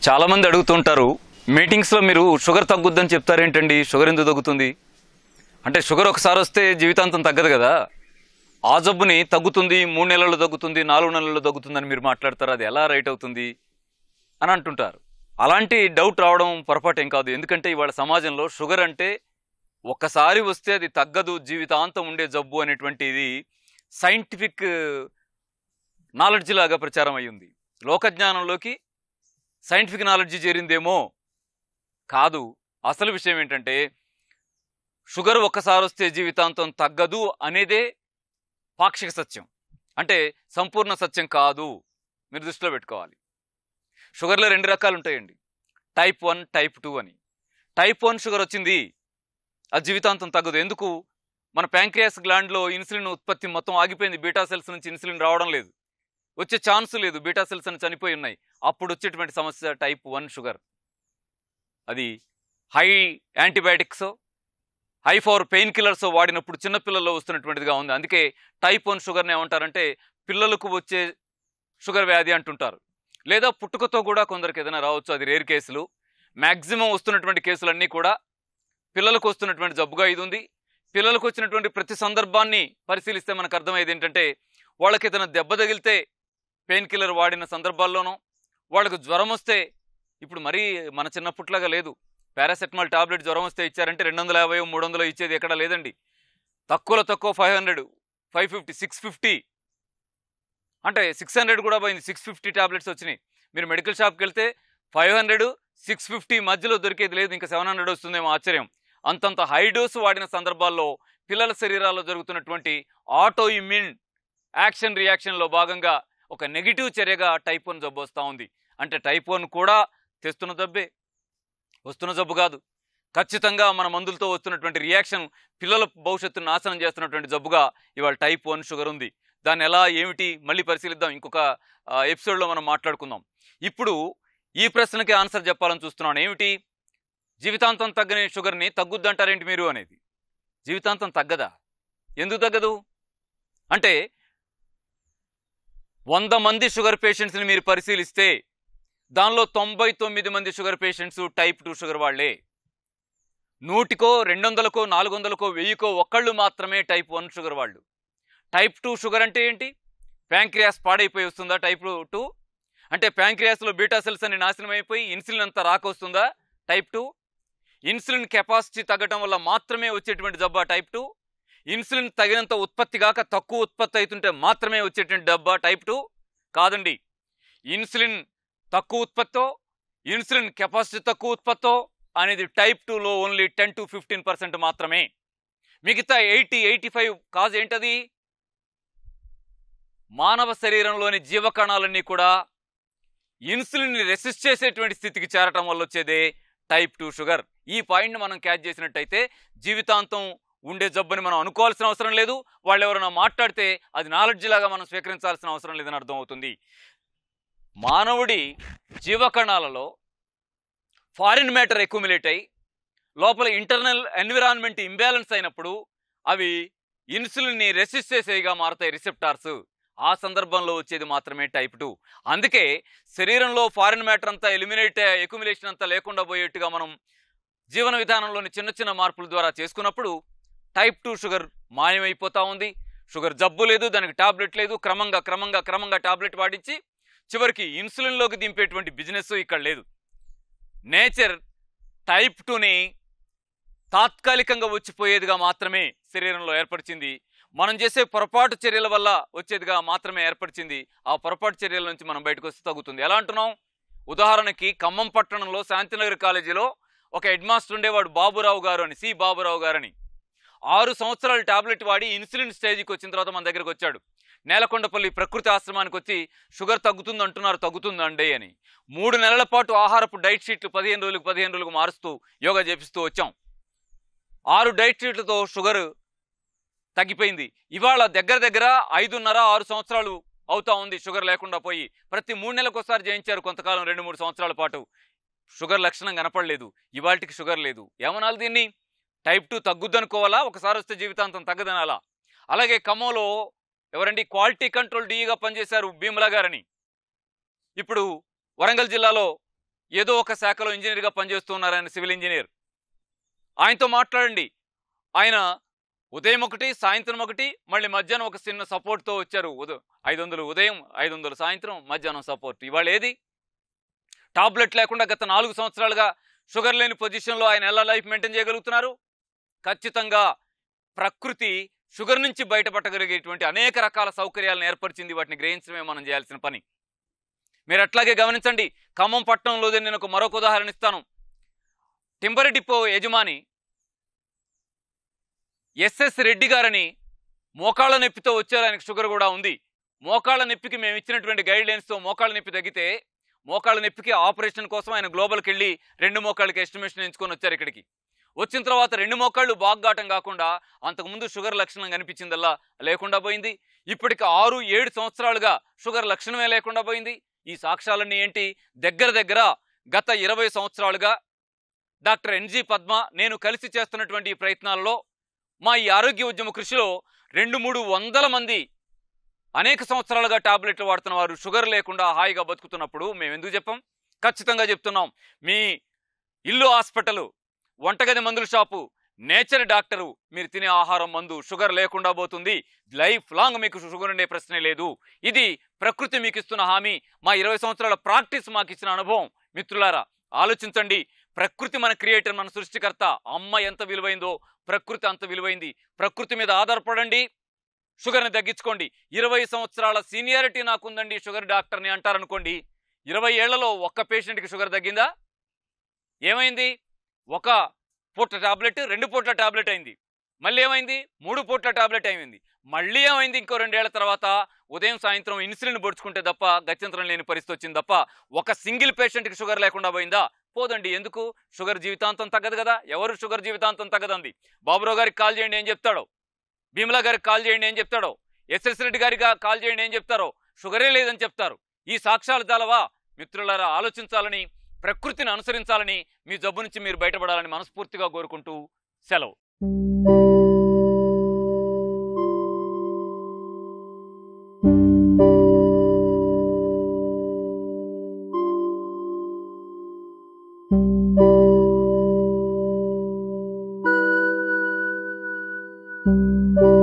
చాలా మంది అడుగుతుంటారు మీటింగ్స్ లో మీరు షుగర్ తగ్గుద్దని చెప్తారేంటండి షుగర్ ఎందుకు తగ్గుతుంది అంటే షుగర్ ఒకసారి వస్తే జీవితాంతం తగ్గదు కదా ఆ జబ్బుని తగ్గుతుంది మూడు నెలల్లో తగ్గుతుంది నాలుగు నెలల్లో తగ్గుతుందని మీరు మాట్లాడతారు అది ఎలా రైట్ అవుతుంది అని అంటుంటారు అలాంటి డౌట్ రావడం పొరపాటు ఏం కాదు ఎందుకంటే ఇవాళ సమాజంలో షుగర్ అంటే ఒక్కసారి వస్తే అది తగ్గదు జీవితాంతం ఉండే జబ్బు అనేటువంటిది సైంటిఫిక్ నాలెడ్జ్ లాగా ప్రచారం అయ్యింది లోకజ్ఞానంలోకి సైంటిఫిక్ నాలెడ్జ్ చేరిందేమో కాదు అసలు విషయం ఏంటంటే షుగర్ ఒక్కసారి వస్తే జీవితాంతం తగ్గదు అనేదే పాక్షిక సత్యం అంటే సంపూర్ణ సత్యం కాదు మీరు దృష్టిలో పెట్టుకోవాలి షుగర్లో రెండు రకాలు ఉంటాయండి టైప్ వన్ టైప్ టూ అని టైప్ వన్ షుగర్ వచ్చింది అది జీవితాంతం తగ్గదు ఎందుకు మన ప్యాంక్రియాస్ గ్లాండ్లో ఇన్సులిన్ ఉత్పత్తి మొత్తం ఆగిపోయింది బీటా సెల్స్ నుంచి ఇన్సులిన్ రావడం లేదు వచ్చే ఛాన్స్ లేదు బీటా సెల్స్ అని చనిపోయి ఉన్నాయి అప్పుడు వచ్చేటువంటి సమస్య టైప్ వన్ షుగర్ అది high antibiotics high for pain killers వాడినప్పుడు చిన్నపిల్లల్లో వస్తున్నటువంటిదిగా ఉంది అందుకే టైప్ వన్ షుగర్ని ఏమంటారంటే పిల్లలకు వచ్చే షుగర్ వ్యాధి అంటుంటారు లేదా పుట్టుకతో కూడా కొందరికి ఏదైనా రావచ్చు అది రేర్ కేసులు మ్యాక్సిమం వస్తున్నటువంటి కేసులన్నీ కూడా పిల్లలకు వస్తున్నటువంటి జబ్బుగా ఇది ఉంది పిల్లలకు వచ్చినటువంటి ప్రతి సందర్భాన్ని పరిశీలిస్తే మనకు అర్థమయ్యేది ఏంటంటే వాళ్ళకి ఏదైనా దెబ్బ తగిలితే పెయిన్ కిల్లర్ వాడిన సందర్భాల్లోనూ వాళ్ళకు జ్వరం వస్తే ఇప్పుడు మరీ మన చిన్నప్పట్లాగా లేదు పారాసెటమాల్ టాబ్లెట్ జ్వరం వస్తే ఇచ్చారంటే రెండు వందల యాభై మూడు వందలు ఇచ్చేది ఎక్కడ లేదండి తక్కువలో తక్కువ five hundred five fifty six fifty అంటే సిక్స్ హండ్రెడ్ కూడా పోయింది సిక్స్ ఫిఫ్టీ టాబ్లెట్స్ వచ్చినాయి మీరు మెడికల్ షాప్కి వెళ్తే ఫైవ్ హండ్రెడ్ సిక్స్ ఫిఫ్టీ మధ్యలో దొరికేది లేదు ఇంకా సెవెన్ హండ్రెడ్ వస్తుందేమో ఆశ్చర్యం అంతంత హై డోస్ వాడిన సందర్భాల్లో పిల్లల శరీరాల్లో జరుగుతున్నటువంటి ఆటో ఇమ్యూన్ యాక్షన్ రియాక్షన్లో భాగంగా ఒక నెగిటివ్ చర్యగా టైప్ వన్ జబ్బు వస్తూ ఉంది అంటే టైప్ వన్ కూడా తెస్తున్న జబ్బే వస్తున్న జబ్బు కాదు ఖచ్చితంగా మన మందులతో వస్తున్నటువంటి రియాక్షన్ పిల్లల భవిష్యత్తును నాశనం చేస్తున్నటువంటి జబ్బుగా ఇవాళ టైప్ వన్ షుగర్ ఉంది దాన్ని ఎలా ఏమిటి మళ్ళీ పరిశీలిద్దాం ఇంకొక ఆ, ఎపిసోడ్లో మనం మాట్లాడుకుందాం ఇప్పుడు ఈ ప్రశ్నకి ఆన్సర్ చెప్పాలని చూస్తున్నాను ఏమిటి జీవితాంతం తగ్గని షుగర్ని తగ్గుద్దంటారేంటి మీరు అనేది జీవితాంతం తగ్గదా ఎందుకు తగ్గదు అంటే వంద మంది షుగర్ పేషెంట్స్ని మీరు పరిశీలిస్తే దానిలో తొంభై తొమ్మిది మంది sugar patients type two sugar వాళ్ళే నూటికో రెండు వందలకో నాలుగు వందలకో వెయ్యికో ఒక్కళ్ళు మాత్రమే టైప్ వన్ షుగర్ వాళ్ళు టైప్ టూ షుగర్ అంటే ఏంటి ప్యాంక్రియాస్ పాడైపోయి వస్తుందా టైప్ టూ అంటే ప్యాంక్రియాస్లో బీటా సెల్స్ అని నాశనం అయిపోయి ఇన్సులిన్ అంతా రాకొస్తుందా టైప్ టూ ఇన్సులిన్ కెపాసిటీ తగ్గడం వల్ల మాత్రమే వచ్చేటువంటి జబ్బా టైప్ టూ ఇన్సులిన్ తగినంత ఉత్పత్తి కాక తక్కువ ఉత్పత్తి అవుతుంటే మాత్రమే వచ్చేటువంటి డబ్బా టైప్ టూ కాదండి ఇన్సులిన్ తక్కువ ఉత్పత్తో ఇన్సులిన్ కెపాసిటీ తక్కువ ఉత్పత్తో అనేది టైప్ టూలో only ten to fifteen percent మాత్రమే మిగతా ఎయిటీ ఎయిటీ ఫైవ్ కాజ్ ఏంటది మానవ శరీరంలోని జీవకణాలన్నీ కూడా ఇన్సులిన్ రెసిస్ట్ చేసేటువంటి స్థితికి చేరటం వల్ల వచ్చేదే టైప్ టూ షుగర్ ఈ పాయింట్ని మనం క్యాచ్ చేసినట్టయితే జీవితాంతం ఉండే జబ్బుని మనం అనుకోవాల్సిన అవసరం లేదు వాళ్ళు ఎవరైనా మాట్లాడితే అది నాలెడ్జ్ లాగా మనం స్వీకరించాల్సిన అవసరం లేదని అర్థం అవుతుంది మానవుడి జీవకణాలలో ఫారిన్ మ్యాటర్ ఎక్యుములేట్ అయి లోపల ఇంటర్నల్ ఎన్విరాన్మెంట్ ఇంబ్యాలెన్స్ అయినప్పుడు అవి ఇన్సులిన్ని రెసిస్ట్ చేసేవిగా మారుతాయి రిసెప్టార్స్ ఆ సందర్భంలో వచ్చేది మాత్రమే టైప్ టూ అందుకే శరీరంలో ఫారిన్ మ్యాటర్ అంతా ఎలిమినేట్ ఎక్యుములేషన్ అంతా లేకుండా పోయేట్టుగా మనం జీవన విధానంలోని చిన్న చిన్న మార్పుల ద్వారా చేసుకున్నప్పుడు టైప్ టూ షుగర్ మాయమైపోతా ఉంది షుగర్ జబ్బు లేదు దానికి టాబ్లెట్ లేదు క్రమంగా క్రమంగా క్రమంగా టాబ్లెట్ వాడించి చివరికి ఇన్సులిన్లోకి దింపేటువంటి బిజినెస్ ఇక్కడ లేదు నేచర్ టైప్ టూని తాత్కాలికంగా వచ్చిపోయేదిగా మాత్రమే శరీరంలో ఏర్పరిచింది మనం చేసే పొరపాటు చర్యల వల్ల వచ్చేదిగా మాత్రమే ఏర్పరిచింది ఆ పొరపాటు చర్యల నుంచి మనం బయటకు వస్తే తగ్గుతుంది ఎలా అంటున్నాం ఉదాహరణకి ఖమ్మం పట్టణంలో శాంతినగర్ కాలేజీలో ఒక హెడ్ మాస్టర్ ఉండేవాడు బాబురావు గారు అని సి బాబురావు గారని ఆరు సంవత్సరాలు టాబ్లెట్ వాడి ఇన్సులిన్ స్టేజ్కి వచ్చిన తర్వాత మన దగ్గరకు వచ్చాడు నేలకొండపల్లి ప్రకృతి ఆశ్రమానికి వచ్చి షుగర్ తగ్గుతుంది అంటున్నారు తగ్గుతుందండి అని మూడు నెలల పాటు ఆహారపు డైట్ షీట్లు పదిహేను రోజులకు పదిహేను రోజులకు మారుస్తూ యోగా చేపిస్తూ వచ్చాం ఆరు డైట్ షీట్లతో షుగర్ తగ్గిపోయింది ఇవాళ దగ్గర దగ్గర ఐదున్నర ఆరు సంవత్సరాలు అవుతా ఉంది షుగర్ లేకుండా పోయి ప్రతి మూడు నెలలకు ఒకసారి చేయించారు కొంతకాలం రెండు మూడు సంవత్సరాల పాటు షుగర్ లక్షణం కనపడలేదు ఇవాళకి షుగర్ లేదు ఏమనాలి దీన్ని టైప్ టూ తగ్గుద్దనుకోవాలా ఒకసారి వస్తే జీవితాంతం తగ్గదనాలా అలాగే ఖమ్మంలో ఎవరండి క్వాలిటీ కంట్రోల్ డీగా పనిచేశారు భీమలా గారని ఇప్పుడు వరంగల్ జిల్లాలో ఏదో ఒక శాఖలో ఇంజనీర్గా పనిచేస్తున్నారు ఆయన సివిల్ ఇంజనీర్ ఆయనతో మాట్లాడండి ఆయన ఉదయం ఒకటి సాయంత్రం ఒకటి మళ్ళీ మధ్యాహ్నం ఒక చిన్న సపోర్ట్తో వచ్చారు ఉదయం ఐదు వందలు ఉదయం ఐదు వందలు సాయంత్రం మధ్యాహ్నం సపోర్ట్ ఇవాళ ఏది టాబ్లెట్ లేకుండా గత నాలుగు సంవత్సరాలుగా షుగర్ లేని పొజిషన్లో ఆయన ఎలా లైఫ్ మెయింటైన్ చేయగలుగుతున్నారు ఖచ్చితంగా ప్రకృతి షుగర్ నుంచి బయటపడగలిగేటువంటి అనేక రకాల సౌకర్యాలను ఏర్పరిచింది వాటిని గ్రహించడమే మనం చేయాల్సిన పని మీరు అట్లాగే గమనించండి ఖమ్మం పట్టణంలో నేను ఒక మరొక ఉదాహరణ ఇస్తాను టింబర్ డిపో యజమాని ఎస్ఎస్ రెడ్డి గారని మోకాళ్ళ నొప్పితో వచ్చారు ఆయనకు షుగర్ కూడా ఉంది మోకాళ్ళ నొప్పికి మేము ఇచ్చినటువంటి గైడ్ లైన్స్తో మోకాళ్ళ నొప్పి తగ్గితే మోకాళ్ళ నొప్పికి ఆపరేషన్ కోసం ఆయన గ్లోబల్కి వెళ్ళి రెండు మోకాళ్ళకి ఎస్టిమేషన్ ఎంచుకొని వచ్చారు ఇక్కడికి వచ్చిన తర్వాత రెండు మోకాళ్ళు బాగ్గాటం కాకుండా అంతకుముందు షుగర్ లక్షణం కనిపించిందల్లా లేకుండా పోయింది ఇప్పటికి ఆరు ఏడు సంవత్సరాలుగా షుగర్ లక్షణమే లేకుండా పోయింది ఈ సాక్ష్యాలన్నీ ఏంటి దగ్గర దగ్గర గత ఇరవై సంవత్సరాలుగా డాక్టర్ ఎన్జి పద్మ నేను కలిసి చేస్తున్నటువంటి ఈ ప్రయత్నాలలో మా ఈ ఆరోగ్య ఉద్యమ కృషిలో రెండు మూడు వందల మంది అనేక సంవత్సరాలుగా టాబ్లెట్లు వాడుతున్న వారు షుగర్ లేకుండా హాయిగా బతుకుతున్నప్పుడు మేము ఎందుకు చెప్పాం ఖచ్చితంగా చెప్తున్నాం మీ ఇల్లు హాస్పిటల్ వంటగది మందుల షాపు నేచర్ డాక్టరు మీరు తినే ఆహారం మందు షుగర్ లేకుండా పోతుంది లైఫ్ లాంగ్ మీకు షుగర్ ఉండే ప్రశ్నే లేదు ఇది ప్రకృతి మీకు ఇస్తున్న హామీ మా ఇరవై సంవత్సరాల ప్రాక్టీస్ మాకు ఇచ్చిన అనుభవం మిత్రులారా ఆలోచించండి ప్రకృతి మన క్రియేటర్ మన సృష్టికర్త అమ్మ ఎంత విలువైందో ప్రకృతి అంత విలువైంది ప్రకృతి మీద ఆధారపడండి షుగర్ని తగ్గించుకోండి ఇరవై సంవత్సరాల సీనియారిటీ నాకుందండి షుగర్ డాక్టర్ని అంటారనుకోండి ఇరవై ఏళ్లలో ఒక్క పేషెంట్కి షుగర్ తగ్గిందా ఏమైంది ఒక పూట టాబ్లెట్ రెండు పూట్ల టాబ్లెట్ అయింది మళ్ళీ ఏమైంది మూడు పూట్ల టాబ్లెట్ అయింది మళ్ళీ ఏమైంది ఇంకో రెండేళ్ల తర్వాత ఉదయం సాయంత్రం ఇన్సులిన్ పొడుచుకుంటే తప్ప గత్యంతరం లేని పరిస్థితి వచ్చింది తప్ప ఒక సింగిల్ పేషెంట్కి షుగర్ లేకుండా పోయిందా పోదండి ఎందుకు షుగర్ జీవితాంతం తగ్గదు కదా ఎవరు షుగర్ జీవితాంతం తగ్గదండి బాబురావు గారికి కాల్ చేయండి ఏం చెప్తాడో భీమలా గారికి కాల్ చేయండి ఏం చెప్తాడో ఎస్ఎస్ రెడ్డి గారికి కాల్ చేయండి ఏం చెప్తారో షుగరే లేదని చెప్తారు ఈ సాక్ష్యాలు చాలవా మిత్రులారా ఆలోచించాలని ప్రకృతిని అనుసరించాలని మీ జబ్బు నుంచి మీరు బయటపడాలని మనస్ఫూర్తిగా కోరుకుంటూ సెలవు thank you